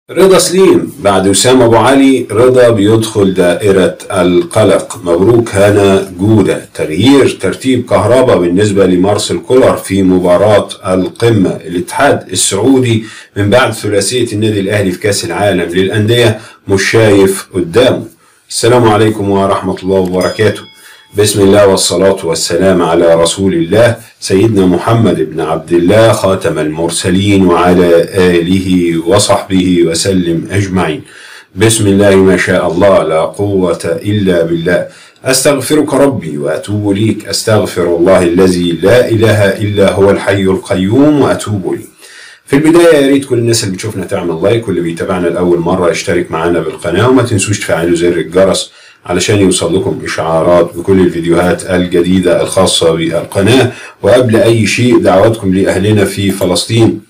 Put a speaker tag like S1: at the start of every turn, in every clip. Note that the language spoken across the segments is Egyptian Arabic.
S1: رضا سليم بعد وسام ابو علي رضا بيدخل دائرة القلق مبروك هنا جودة تغيير ترتيب كهربا بالنسبة لمارسيل كولر في مباراة القمة الاتحاد السعودي من بعد ثلاثية النادي الاهلي في كاس العالم للأندية مش شايف قدامه السلام عليكم ورحمة الله وبركاته بسم الله والصلاة والسلام على رسول الله سيدنا محمد بن عبد الله خاتم المرسلين وعلى آله وصحبه وسلم أجمعين بسم الله ما شاء الله لا قوة إلا بالله أستغفرك ربي وأتوب ليك أستغفر الله الذي لا إله إلا هو الحي القيوم وأتوب لي في البداية يا ريت كل الناس اللي بتشوفنا تعمل لايك واللي بيتابعنا لأول مرة يشترك معنا بالقناة وما تنسوش تفعلوا زر الجرس علشان يوصل لكم إشعارات بكل الفيديوهات الجديدة الخاصة بالقناة وقبل أي شيء دعواتكم لأهلنا في فلسطين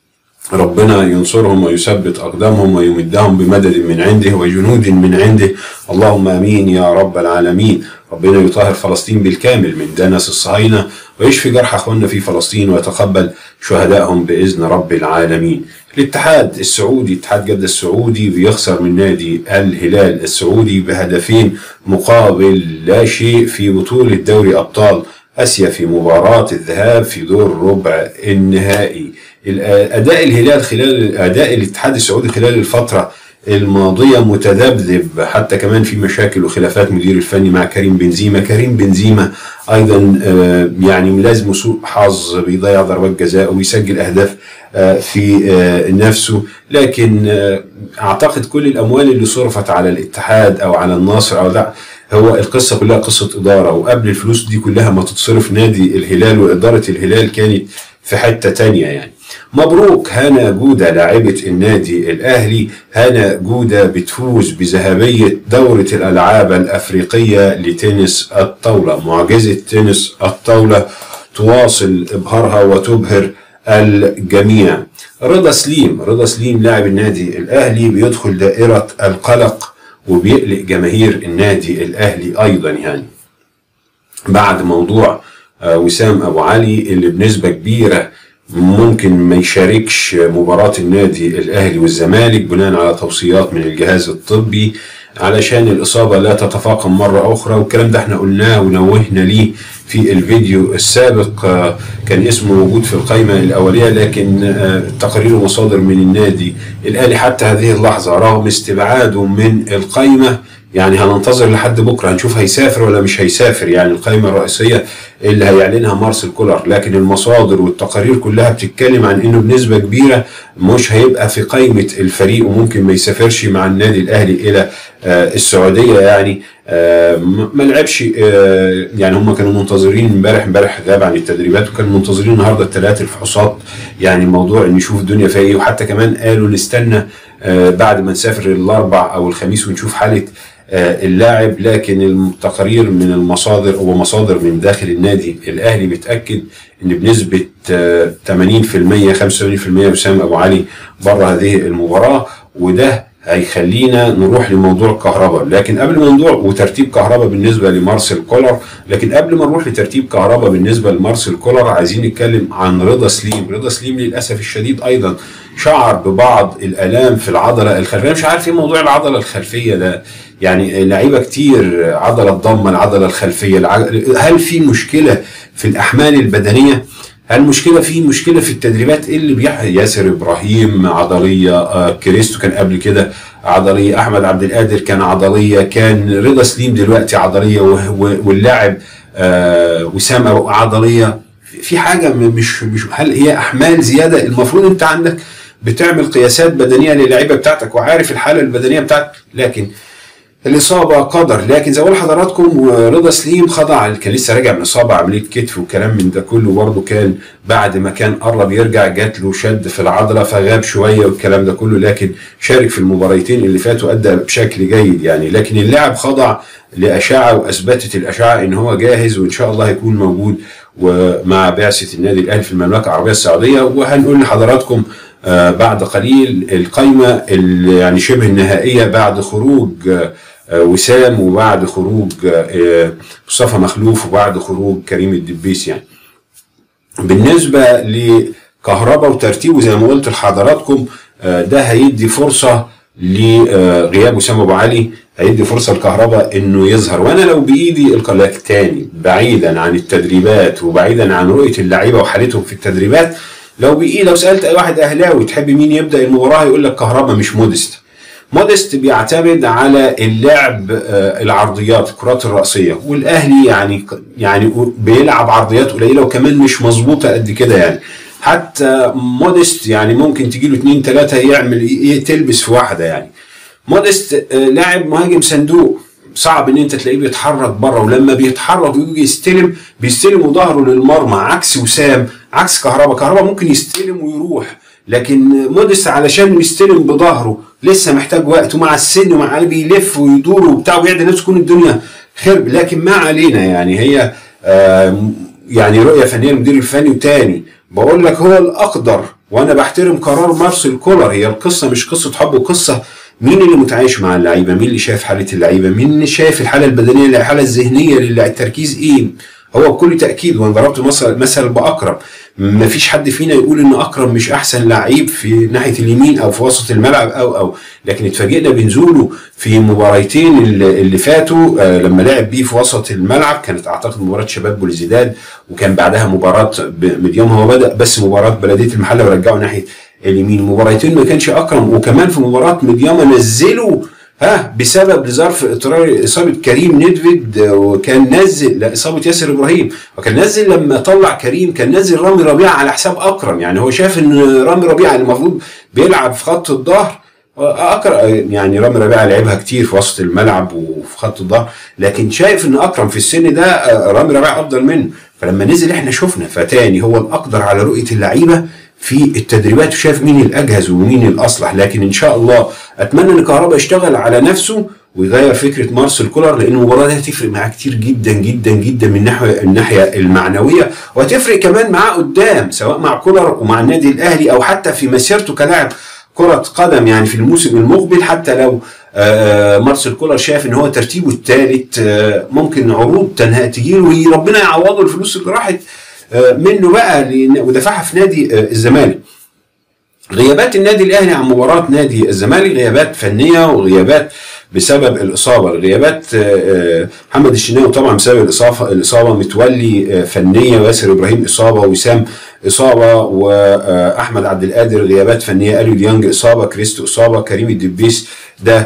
S1: ربنا ينصرهم ويثبت أقدامهم ويمدهم بمدد من عنده وجنود من عنده اللهم امين يا رب العالمين ربنا يطهر فلسطين بالكامل من دنس الصهاينه ويشفي جرح اخواننا في فلسطين ويتقبل شهدائهم باذن رب العالمين. الاتحاد السعودي اتحاد جده السعودي بيخسر من نادي الهلال السعودي بهدفين مقابل لا شيء في بطوله دوري ابطال اسيا في مباراه الذهاب في دور ربع النهائي. اداء الهلال خلال اداء الاتحاد السعودي خلال الفتره الماضيه متذبذب حتى كمان في مشاكل وخلافات مدير الفني مع كريم بنزيما كريم بنزيما ايضا يعني ملازمه سوء حظ بيضيع ضربات جزاء ويسجل اهداف في نفسه لكن اعتقد كل الاموال اللي صرفت على الاتحاد او على النصر او لا هو القصه كلها قصه اداره وقبل الفلوس دي كلها ما تتصرف نادي الهلال واداره الهلال كانت في حته تانية يعني مبروك هنا جودة لاعبة النادي الأهلي هنا جودة بتفوز بذهبية دورة الألعاب الأفريقية لتنس الطاولة معجزة تنس الطاولة تواصل إبهارها وتبهر الجميع رضا سليم رضا سليم لاعب النادي الأهلي بيدخل دائرة القلق وبيقلق جماهير النادي الأهلي أيضا يعني بعد موضوع وسام أبو علي اللي بنسبة كبيرة ممكن ما يشاركش مباراة النادي الأهلي والزمالك بناء على توصيات من الجهاز الطبي علشان الإصابة لا تتفاقم مرة أخرى والكلام ده احنا قلناه ونوهنا ليه في الفيديو السابق كان اسمه موجود في القائمة الأولية لكن تقارير ومصادر من النادي الأهلي حتى هذه اللحظة رغم استبعاده من القائمة يعني هننتظر لحد بكره هنشوف هيسافر ولا مش هيسافر يعني القائمه الرئيسيه اللي هيعلنها مارسيل كولر لكن المصادر والتقارير كلها بتتكلم عن انه بنسبه كبيره مش هيبقى في قائمه الفريق وممكن ما يسافرش مع النادي الاهلي الى السعوديه يعني ما لعبش يعني هم كانوا منتظرين امبارح امبارح غاب عن التدريبات وكانوا منتظرين النهارده الثلاث الفحوصات يعني الموضوع ان نشوف الدنيا فيها ايه وحتى كمان قالوا نستنى بعد ما نسافر الاربع او الخميس ونشوف حاله اللاعب لكن التقارير من المصادر ومصادر من داخل النادي الاهلي بتاكد ان بنسبه 80% 85% وسام ابو علي بره هذه المباراه وده هيخلينا نروح لموضوع كهرباء لكن قبل ما نروح وترتيب كهرباء بالنسبه لمارسيل كولر لكن قبل ما نروح لترتيب كهرباء بالنسبه لمارسيل كولر عايزين نتكلم عن رضا سليم رضا سليم للاسف الشديد ايضا شعر ببعض الالام في العضله الخلفيه مش عارف ايه موضوع العضله الخلفيه ده يعني لعيبه كتير عضله الضمه العضله الخلفيه هل في مشكله في الاحمال البدنيه هل المشكلة في مشكلة في التدريبات ايه اللي بيحصل ياسر ابراهيم عضلية آه كريستو كان قبل كده عضلية احمد عبد القادر كان عضلية كان رضا سليم دلوقتي عضلية واللاعب آه وسام عضلية في حاجة مش مش هل هي احمال زيادة المفروض انت عندك بتعمل قياسات بدنية للعيبة بتاعتك وعارف الحالة البدنية بتاعتك لكن الإصابة قدر لكن زي ما لحضراتكم رضا سليم خضع كان لسه راجع من إصابة عملية كتف وكلام من ده كله برضه كان بعد ما كان قرب يرجع جات له شد في العضلة فغاب شوية والكلام ده كله لكن شارك في المباريتين اللي فاتوا أدى بشكل جيد يعني لكن اللاعب خضع لأشعة وأثبتت الأشعة إن هو جاهز وإن شاء الله هيكون موجود ومع بعثة النادي الأهلي في المملكة العربية السعودية وهنقول لحضراتكم آه بعد قليل القايمة يعني شبه النهائية بعد خروج آه وسام وبعد خروج آه مصطفى مخلوف وبعد خروج كريم الدبيس يعني بالنسبة لكهرباء وترتيبه زي ما قلت لحضراتكم آه، ده هيدي فرصه لغياب اسامه ابو علي هيدي فرصه لكهرباء انه يظهر وانا لو بايدي القلاك تاني بعيدا عن التدريبات وبعيدا عن رؤيه اللعيبه وحالتهم في التدريبات لو بايدي لو سالت اي واحد اهلاوي تحب مين يبدا المباراه يقول لك كهرباء مش مودست مودست بيعتمد على اللعب آه، العرضيات الكرات الرأسية والأهلي يعني يعني بيلعب عرضيات قليلة وكمان مش مظبوطة قد كده يعني حتى مودست يعني ممكن تجي له اثنين ثلاثة يعمل تلبس في واحدة يعني مودست آه، لاعب مهاجم صندوق صعب ان انت تلاقيه بيتحرك بره ولما بيتحرك ويجي يستلم بيستلم وظهره للمرمى عكس وسام عكس كهربا كهربا ممكن يستلم ويروح لكن مودست علشان يستلم بظهره لسه محتاج وقت ومع السن ومع بيلف ويدور وبتاع ويعدل نفسه تكون الدنيا خرب لكن ما علينا يعني هي يعني رؤيه فنيه المدير الفني وتاني بقول لك هو الاقدر وانا بحترم قرار مارسيل كولر هي القصه مش قصه حب وقصه مين اللي متعايش مع اللعيبه مين اللي شايف حاله اللعيبه مين اللي شايف الحاله البدنيه الحاله الذهنيه التركيز ايه هو بكل تاكيد وانا ضربت مثل مثل باكرم ما فيش حد فينا يقول ان اكرم مش احسن لعيب في ناحيه اليمين او في وسط الملعب او او لكن اتفاجئنا بنزوله في مباريتين اللي فاتوا آه، لما لعب بيه في وسط الملعب كانت اعتقد مباراه شباب بوليزيداد وكان بعدها مباراه مديوم هو بدا بس مباراه بلديه المحله ورجعه ناحيه اليمين مباريتين ما كانش اكرم وكمان في مباراه مديوم نزله ها بسبب لظرف اضطراري اصابه كريم ندفيد وكان نزل لاصابه ياسر ابراهيم وكان نزل لما طلع كريم كان نزل رامي ربيعه على حساب اكرم يعني هو شاف ان رامي ربيعه المفروض بيلعب في خط الظهر اكرم يعني رامي ربيعه لعبها كتير في وسط الملعب وفي خط الظهر لكن شايف ان اكرم في السن ده رامي ربيعه افضل منه فلما نزل احنا شفنا فتاني هو الاقدر على رؤيه اللعيبه في التدريبات وشاف مين الاجهز ومين الاصلح لكن ان شاء الله اتمنى ان كهربا يشتغل على نفسه ويغير فكره مارسيل كولر لان المباراه دي هتفرق معاه كتير جدا جدا جدا من ناحيه الناحيه المعنويه وهتفرق كمان معاه قدام سواء مع كولر ومع النادي الاهلي او حتى في مسيرته كلاعب كرة قدم يعني في الموسم المقبل حتى لو آه، مارسيل كولر شايف ان هو ترتيبه الثالث آه، ممكن عروض تنهى تجيله وربنا يعوضه الفلوس اللي راحت آه، منه بقى ودفعها في نادي آه، الزمالك غيابات النادي الاهلي عن مباراه نادي الزمالك غيابات فنيه وغيابات بسبب الاصابه غيابات آه، محمد الشناوي طبعا بسبب الاصابه الاصابه متولي فنيه وياسر ابراهيم اصابه وسام اصابه واحمد عبد القادر غيابات فنيه اليو ديانج اصابه كريستو اصابه كريم الدبيس ده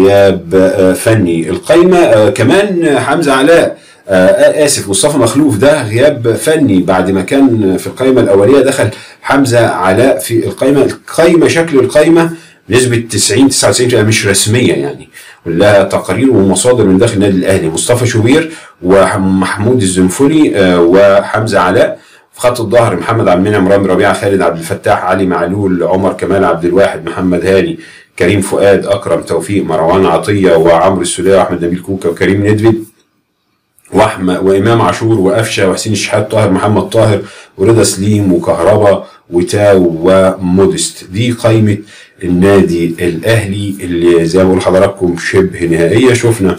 S1: غياب فني القايمه كمان حمزه علاء آه اسف مصطفى مخلوف ده غياب فني بعد ما كان في القائمه الاوليه دخل حمزه علاء في القائمه القائمه شكل القائمه نسبه 90 99 مش رسميه يعني كلها تقارير ومصادر من داخل النادي الاهلي مصطفى شوبير ومحمود الزنفولي آه وحمزه علاء في خط الظهر محمد عبد المنعم رامي ربيعه خالد عبد الفتاح علي معلول عمر كمال عبد الواحد محمد هاني كريم فؤاد اكرم توفيق مروان عطيه وعمرو السوليه واحمد نبيل كوكا وكريم ندفد واحمد وامام عاشور وقفشه وحسين الشحات طاهر محمد طاهر ورضا سليم وكهربا وتاو ومودست دي قائمه النادي الاهلي اللي زي ما بقول لحضراتكم شبه نهائيه شفنا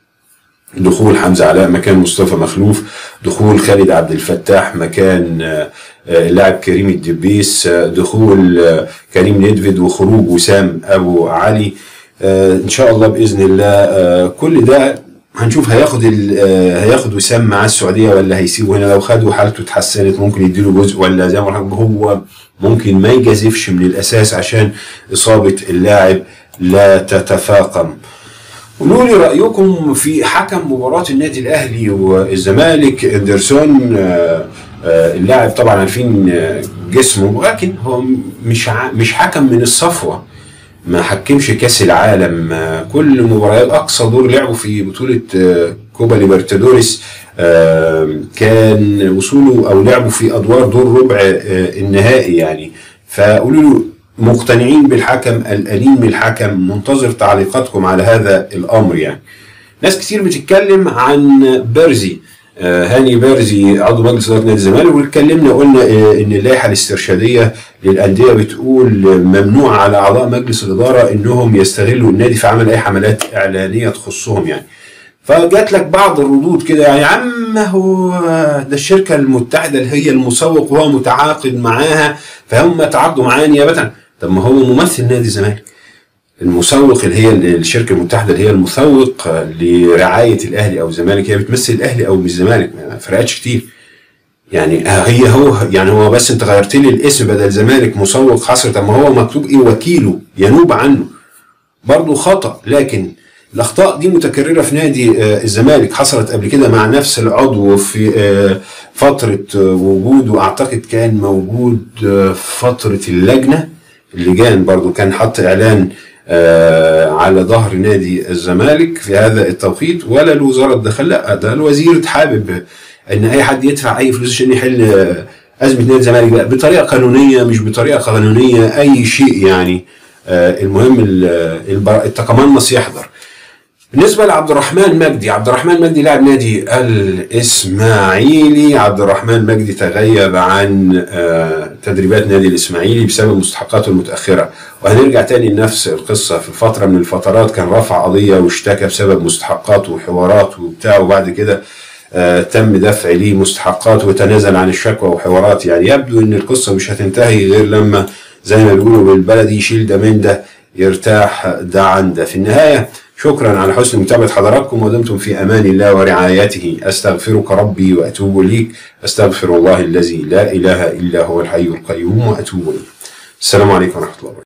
S1: دخول حمزه علاء مكان مصطفى مخلوف دخول خالد عبد الفتاح مكان آه، اللاعب كريم الدبيس آه، دخول آه، كريم ندفد وخروج وسام ابو علي ان شاء الله باذن الله كل ده هنشوف هياخد آه، هياخد وسام معاه السعوديه ولا هيسيبه هنا لو خده حالته اتحسنت ممكن يديله جزء ولا زي ما هو ممكن ما يجازفش من الاساس عشان اصابه اللاعب لا تتفاقم قولوا لي رايكم في حكم مباراه النادي الاهلي والزمالك اندرسون آه، آه، اللاعب طبعا عارفين جسمه ولكن هو مش مش حكم من الصفوه ما حكمش كاس العالم كل مباريات اقصى دور لعبه في بطوله آه، كوبا ليبرتادوريس آه، كان وصوله او لعبه في ادوار دور ربع آه، النهائي يعني فقولوا له مقتنعين بالحكم الأليم الحكم منتظر تعليقاتكم على هذا الأمر يعني ناس كتير بتتكلم عن بيرزي آه، هاني بارزي عضو مجلس اداره نادي الزمالك واتكلمنا قلنا آه، ان اللائحه الاسترشاديه للانديه بتقول ممنوع على اعضاء مجلس الاداره انهم يستغلوا النادي في عمل اي حملات اعلانيه تخصهم يعني فجات لك بعض الردود كده يعني يا عم هو ده الشركه المتحده اللي هي المسوق وهو متعاقد معاها فهم تعاقدوا معاه نيابه طب ما هو ممثل نادي الزمالك المسوق اللي هي الشركه المتحده اللي هي المسوق لرعايه الاهلي او الزمالك هي بتمثل الاهلي او مش الزمالك ما فرقتش كتير يعني هي هو يعني هو بس انت غيرت لي الاسم بدل زمالك مسوق حصر طب ما هو مكتوب ايه وكيله ينوب عنه برضه خطا لكن الاخطاء دي متكرره في نادي الزمالك حصلت قبل كده مع نفس العضو في فتره وجوده اعتقد كان موجود فتره اللجنه اللجان برضو كان حط اعلان على ظهر نادي الزمالك في هذا التوقيت ولا الوزاره دخل لا ده الوزير حابب ان اي حد يدفع اي فلوس عشان يحل ازمه نادي الزمالك لا بطريقه قانونيه مش بطريقه قانونيه اي شيء يعني المهم التقمنص يحضر بالنسبه لعبد الرحمن مجدي عبد الرحمن مجدي لاعب نادي الاسماعيلي عبد الرحمن مجدي تغيب عن تدريبات نادي الاسماعيلي بسبب مستحقاته المتاخره وهنرجع تاني لنفس القصه في فتره من الفترات كان رفع قضيه واشتكى بسبب مستحقات وحوارات وبتاع وبعد كده تم دفع ليه مستحقات وتنازل عن الشكوى وحوارات يعني يبدو ان القصه مش هتنتهي غير لما زي ما بيقولوا بالبلدي يشيل ده من ده يرتاح ده عن ده في النهايه شكرا على حسن متابعة حضراتكم ودمتم في أمان الله ورعايته أستغفرك ربي وأتوب إليك أستغفر الله الذي لا إله إلا هو الحي القيوم وأتوب إليه السلام عليكم ورحمة الله وبركاته